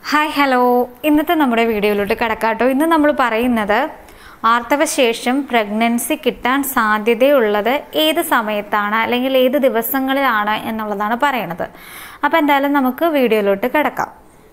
hi hello ഇന്നത്തെ നമ്മുടെ വീഡിയോയിലോട്ട് കിടക്കാട്ടോ ഇന്ന് നമ്മൾ പറയുന്നത് ആർത്തവശേഷം പ്രഗ്നൻസി കിട്ടാൻ സാധ്യതയുള്ളത് ഏത് സമയത്താണ് അല്ലെങ്കിൽ ഏത് ദിവസങ്ങളിലാണ് എന്നുള്ളതാണ് പറയണത് അപ്പോൾ എന്തായാലും നമുക്ക് വീഡിയോയിലോട്ട് കിടക്കാം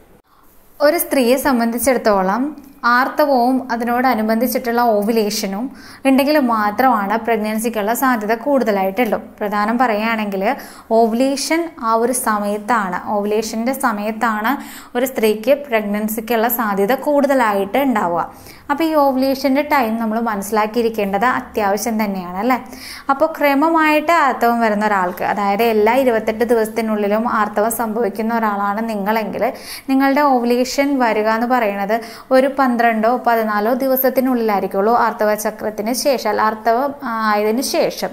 ഒരു സ്ത്രീയെ സംബന്ധിച്ചിടത്തോളം ആർത്തവവും അതിനോടനുബന്ധിച്ചിട്ടുള്ള ഓവുലേഷനും ഉണ്ടെങ്കിൽ മാത്രമാണ് പ്രഗ്നൻസിക്കുള്ള സാധ്യത കൂടുതലായിട്ടുള്ളൂ പ്രധാനം പറയുകയാണെങ്കിൽ ഓവുലേഷൻ ആ ഒരു സമയത്താണ് ഓവുലേഷൻ്റെ സമയത്താണ് ഒരു സ്ത്രീക്ക് പ്രഗ്നൻസിക്കുള്ള സാധ്യത കൂടുതലായിട്ട് ഉണ്ടാവുക അപ്പോൾ ഈ ഓവുലേഷൻ്റെ ടൈം നമ്മൾ മനസ്സിലാക്കിയിരിക്കേണ്ടത് അത്യാവശ്യം തന്നെയാണ് അല്ലേ അപ്പോൾ ക്രമമായിട്ട് ആർത്തവം വരുന്ന ഒരാൾക്ക് അതായത് എല്ലാ ഇരുപത്തെട്ട് ദിവസത്തിനുള്ളിലും ആർത്തവം സംഭവിക്കുന്ന ഒരാളാണ് നിങ്ങളെങ്കിൽ നിങ്ങളുടെ ഓവുലേഷൻ വരിക എന്ന് പറയുന്നത് ഒരു പന്ത്രണ്ടോ പതിനാലോ ദിവസത്തിനുള്ളിലായിരിക്കുള്ളൂ ആർത്തവ ചക്രത്തിന് ശേഷം അല്ല ആർത്തവം ആയതിനു ശേഷം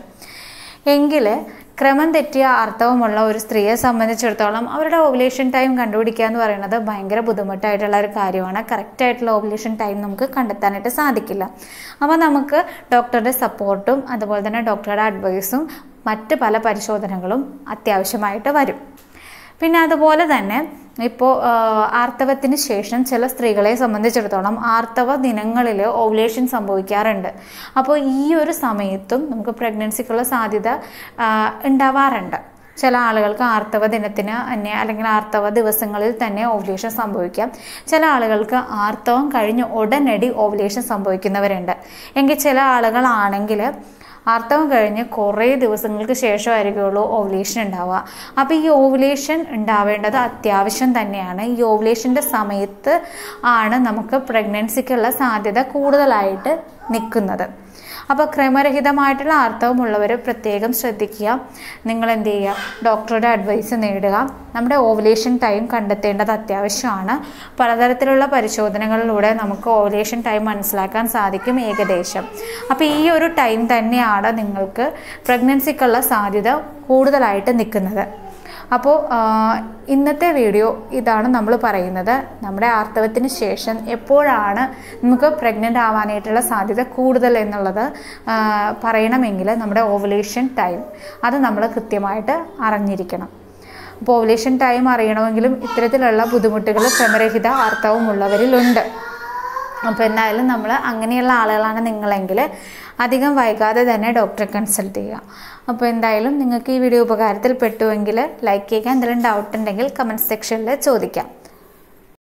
എങ്കിൽ ക്രമം തെറ്റിയ ആർത്തവമുള്ള ഒരു സ്ത്രീയെ സംബന്ധിച്ചിടത്തോളം അവരുടെ ഓവുലേഷൻ ടൈം കണ്ടുപിടിക്കുക എന്ന് പറയുന്നത് ഭയങ്കര ബുദ്ധിമുട്ടായിട്ടുള്ള ഒരു കാര്യമാണ് കറക്റ്റ് ആയിട്ടുള്ള ഓവുലേഷൻ ടൈം നമുക്ക് കണ്ടെത്താനായിട്ട് സാധിക്കില്ല അപ്പോൾ നമുക്ക് ഡോക്ടറുടെ സപ്പോർട്ടും അതുപോലെ തന്നെ ഡോക്ടറുടെ അഡ്വൈസും മറ്റ് പല പരിശോധനകളും അത്യാവശ്യമായിട്ട് വരും പിന്നെ അതുപോലെ തന്നെ ഇപ്പോൾ ആർത്തവത്തിന് ശേഷം ചില സ്ത്രീകളെ സംബന്ധിച്ചിടത്തോളം ആർത്തവ ദിനങ്ങളിൽ ഓവുലേഷൻ സംഭവിക്കാറുണ്ട് അപ്പോൾ ഈ ഒരു സമയത്തും നമുക്ക് പ്രഗ്നൻസിക്കുള്ള സാധ്യത ഉണ്ടാവാറുണ്ട് ചില ആളുകൾക്ക് ആർത്തവ ദിനത്തിന് തന്നെ അല്ലെങ്കിൽ ആർത്തവ ദിവസങ്ങളിൽ തന്നെ ഓവുലേഷൻ സംഭവിക്കാം ചില ആളുകൾക്ക് ആർത്തവം കഴിഞ്ഞ് ഉടനടി ഓവുലേഷൻ സംഭവിക്കുന്നവരുണ്ട് എങ്കിൽ ചില ആളുകളാണെങ്കിൽ ആർത്തവം കഴിഞ്ഞ് കുറേ ദിവസങ്ങൾക്ക് ശേഷമായിരിക്കുള്ളൂ ഓവുലേഷൻ ഉണ്ടാവുക അപ്പോൾ ഈ ഓവുലേഷൻ ഉണ്ടാവേണ്ടത് അത്യാവശ്യം തന്നെയാണ് ഈ ഓവുലേഷൻ്റെ സമയത്ത് ആണ് നമുക്ക് പ്രഗ്നൻസിക്കുള്ള സാധ്യത കൂടുതലായിട്ട് നിൽക്കുന്നത് അപ്പോൾ ക്രമരഹിതമായിട്ടുള്ള ആർത്തവമുള്ളവർ പ്രത്യേകം ശ്രദ്ധിക്കുക നിങ്ങൾ എന്ത് ചെയ്യുക ഡോക്ടറുടെ അഡ്വൈസ് നേടുക നമ്മുടെ ഓവുലേഷൻ ടൈം കണ്ടെത്തേണ്ടത് അത്യാവശ്യമാണ് പലതരത്തിലുള്ള പരിശോധനകളിലൂടെ നമുക്ക് ഓവുലേഷൻ ടൈം മനസ്സിലാക്കാൻ സാധിക്കും ഏകദേശം അപ്പോൾ ഈ ഒരു ടൈം തന്നെയാണ് നിങ്ങൾക്ക് പ്രഗ്നൻസിക്കുള്ള സാധ്യത കൂടുതലായിട്ട് നിൽക്കുന്നത് അപ്പോൾ ഇന്നത്തെ വീഡിയോ ഇതാണ് നമ്മൾ പറയുന്നത് നമ്മുടെ ആർത്തവത്തിന് ശേഷം എപ്പോഴാണ് നമുക്ക് പ്രഗ്നൻ്റ് ആവാനായിട്ടുള്ള സാധ്യത കൂടുതൽ എന്നുള്ളത് പറയണമെങ്കിൽ നമ്മുടെ ഓവുലേഷൻ ടൈം അത് നമ്മൾ കൃത്യമായിട്ട് അറിഞ്ഞിരിക്കണം അപ്പോൾ ഓവുലേഷൻ ടൈം അറിയണമെങ്കിലും ഇത്തരത്തിലുള്ള ബുദ്ധിമുട്ടുകൾ ക്രമരഹിത ആർത്തവമുള്ളവരിലുണ്ട് അപ്പോൾ എന്തായാലും നമ്മൾ അങ്ങനെയുള്ള ആളുകളാണ് നിങ്ങളെങ്കിൽ അധികം വൈകാതെ തന്നെ ഡോക്ടറെ കൺസൾട്ട് ചെയ്യുക അപ്പോൾ എന്തായാലും നിങ്ങൾക്ക് ഈ വീഡിയോ ഉപകാരത്തിൽ പെട്ടുവെങ്കിൽ ലൈക്ക് ചെയ്യുക എന്തെങ്കിലും ഡൗട്ട് ഉണ്ടെങ്കിൽ കമൻറ്റ് സെക്ഷനിൽ ചോദിക്കാം